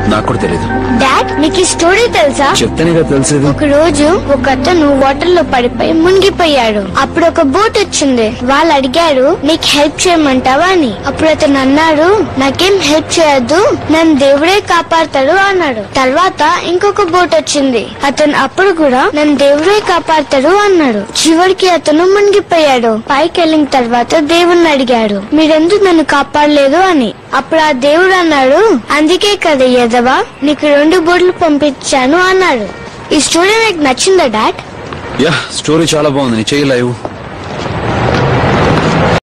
నాకు కూడా తెలియదు డాడ్ నీకు ఈ స్టోరీ తెలుసా చెప్తేనేగా తెలిసేది ఒక రోజు ఒక అతను వాటర్ లో పడిపోయి మునిగిపోయాడు అప్పుడు ఒక బోట్ వచ్చింది వాళ్ళు అడిగారు నీకు హెల్ప్ చేయమంటావా అని అప్పుడు అతను అన్నాడు నాకేం హెల్ప్ చేయొద్దు నన్ను దేవుడే కాపాడతాడు అన్నాడు తర్వాత ఇంకొక బోట్ వచ్చింది అతను అప్పుడు కూడా నన్ను దేవుడే కాపాడతాడు అన్నాడు చివరికి అతను మునిగిపోయాడు పైకి వెళ్ళిన తర్వాత దేవుణ్ణి అడిగాడు మీరెందుకు నన్ను కాపాడలేదు అని అప్పుడు ఆ దేవుడు అన్నాడు అందుకే కదా ఎదవా నీకు రెండు బోట్లు పంపించాను అన్నాడు ఈ స్టోరీ నాకు నచ్చిందా డాడ్ యా స్టోరీ చాలా బాగుంది నీ చెయ్యి లైవ్